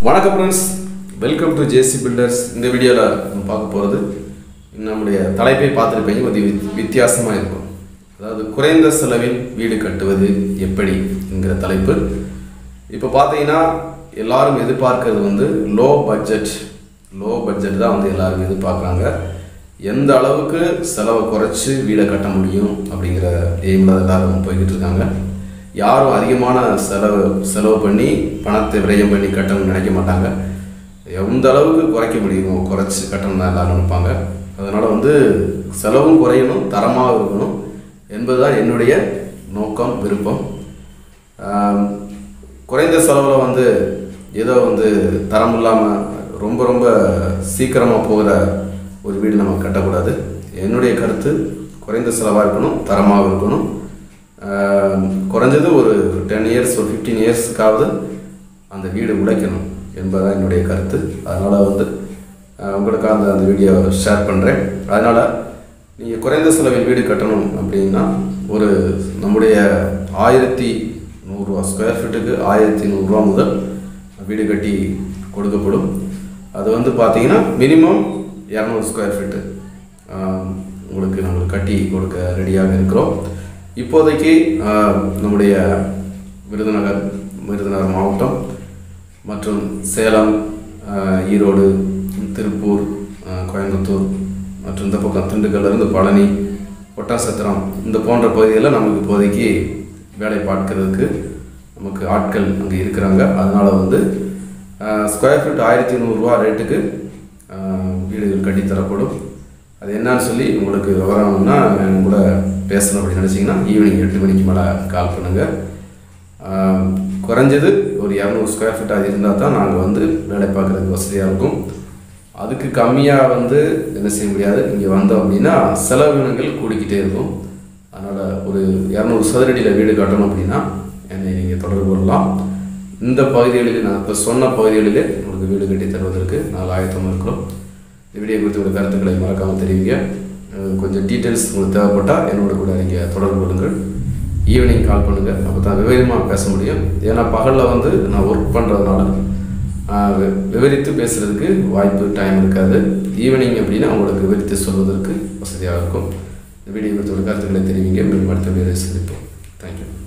வணக்கம் friends welcome to JC builders இந்த வீடியோவில் நம்ம பார்க்க போகிறது நம்முடைய தலைப்பை பார்த்துருப்பீங்க ஒரு வித்- வித்தியாசமாக இருக்கும் அதாவது குறைந்த செலவில் வீடு கட்டுவது எப்படி என்கிற தலைப்பு இப்போ பார்த்தீங்கன்னா எல்லாரும் எதிர்பார்க்கறது வந்து லோ பட்ஜெட் லோ பட்ஜெட் தான் வந்து எல்லாரும் எதிர்பார்க்குறாங்க எந்த அளவுக்கு செலவை குறைச்சி வீடை கட்ட முடியும் அப்படிங்கிற எய்மில் எல்லாரும் போய்கிட்டு இருக்காங்க யாரும் அதிகமான செலவு செலவு பண்ணி பணத்தை விரயம் பண்ணி கட்டணும்னு நினைக்க மாட்டாங்க எந்த அளவுக்கு குறைக்க முடியுமோ குறைச்சி கட்டணும் தான் எல்லாரும் நினைப்பாங்க அதனால் வந்து செலவும் குறையணும் தரமாக இருக்கணும் என்பதுதான் என்னுடைய நோக்கம் விருப்பம் ஆம், குறைந்த செலவில் வந்து ஏதோ வந்து தரம் இல்லாமல் ரொம்ப ரொம்ப சீக்கிரமாக போகிற ஒரு வீடு நம்ம கட்டக்கூடாது என்னுடைய கருத்து குறைந்த செலவாக இருக்கணும் தரமாக இருக்கணும் ஆம், குறைஞ்சது ஒரு டென் இயர்ஸ் ஒரு ஃபிஃப்டீன் இயர்ஸ்க்காவது அந்த வீடு உழைக்கணும் என்பதுதான் என்னுடைய கருத்து அதனால் வந்து அஹ், உங்களுக்கு அந்த அந்த வீடியோ ஷேர் பண்ணுறேன் அதனால் நீங்கள் குறைந்த செலவில் வீடு கட்டணும் அப்படின்னா ஒரு நம்முடைய ஆயிரத்தி நூறுரூவா ஸ்கொயர் ஃபீட்டுக்கு ஆயிரத்தி நூறுரூவா முதல் வீடு கட்டி கொடுக்கப்படும் அது வந்து பார்த்தீங்கன்னா மினிமம் இரநூறு ஸ்கொயர் ஃபீட்டு உங்களுக்கு நாங்கள் கட்டி கொடுக்க ரெடியாக இருக்கிறோம் இப்போதைக்கு ஆஹ், நம்முடைய விருதுநகர் விருதுநகர் மாவட்டம் மற்றும் சேலம் ஆஹ், ஈரோடு திருப்பூர் ஆஹ், கோயம்புத்தூர் மற்றும் இந்த பக்கம் திண்டுக்கல்ல இருந்து பழனி ஒட்டாசத்திரம் இந்த போன்ற பகுதிகளில் நமக்கு இப்போதைக்கு வேலை பார்க்கறதுக்கு நமக்கு ஆட்கள் அங்கே இருக்கிறாங்க அதனால் வந்து ஸ்கொயர் ஃபீட் ஆயிரத்தி நூறுரூவா ரேட்டுக்கு ஆஹ், வீடுகள் கட்டி தரப்படும் அது என்னன்னு சொல்லி உங்களுக்கு விவரம்னா என் கூட பேசணும் அப்படின்னு நினச்சிங்கன்னா ஈவினிங் எட்டு மணிக்கு மேலே கால் பண்ணுங்கள் ஆஹ், குறைஞ்சது ஒரு இரநூறு ஸ்கொயர் ஃபீட் அது இருந்தால் தான் நாங்கள் வந்து வேலை பார்க்குறதுக்கு வசதியாக இருக்கும் அதுக்கு கம்மியாக வந்து என்ன செய்ய முடியாது இங்கே வந்தோம் அப்படின்னா செலவினங்கள் கூடிக்கிட்டே இருக்கும் அதனால் ஒரு இரநூறு சதுரடியில் வீடு கட்டணும் அப்படின்னா என்னை நீங்கள் தொடர்பு கொள்ளலாம் இந்த பகுதிகளில் நான் இப்போ சொன்ன பகுதிகளிலே உங்களுக்கு வீடு கட்டி தருவதற்கு நாங்கள் ஆயத்தமாக இருக்கிறோம் இந்த வீடியோ குறித்து உங்கள் கருத்துக்களை மறக்காமல் தெரிவிங்க அஹ் கொஞ்சம் டீட்டெயில்ஸ் உங்களுக்கு தேவைப்பட்டால் என்னோட கூட நீங்கள் தொடர்பு கொள்ளுங்கள் ஈவினிங் கால் பண்ணுங்கள் அப்போ தான் விவரமாக பேச முடியும் ஏன்னா பகலில் வந்து நான் ஒர்க் பண்ணுறதுனால விவரித்து பேசுகிறதுக்கு வாய்ப்பு டைம் இருக்காது ஈவினிங் அப்படின்னா உங்களுக்கு விவரித்து சொல்வதற்கு வசதியாக இருக்கும் இந்த வீடியோ குறித்து ஒரு கருத்துக்களை தெரிவிங்க மேம்படுத்த வேறு சந்திப்போம் தேங்க்யூ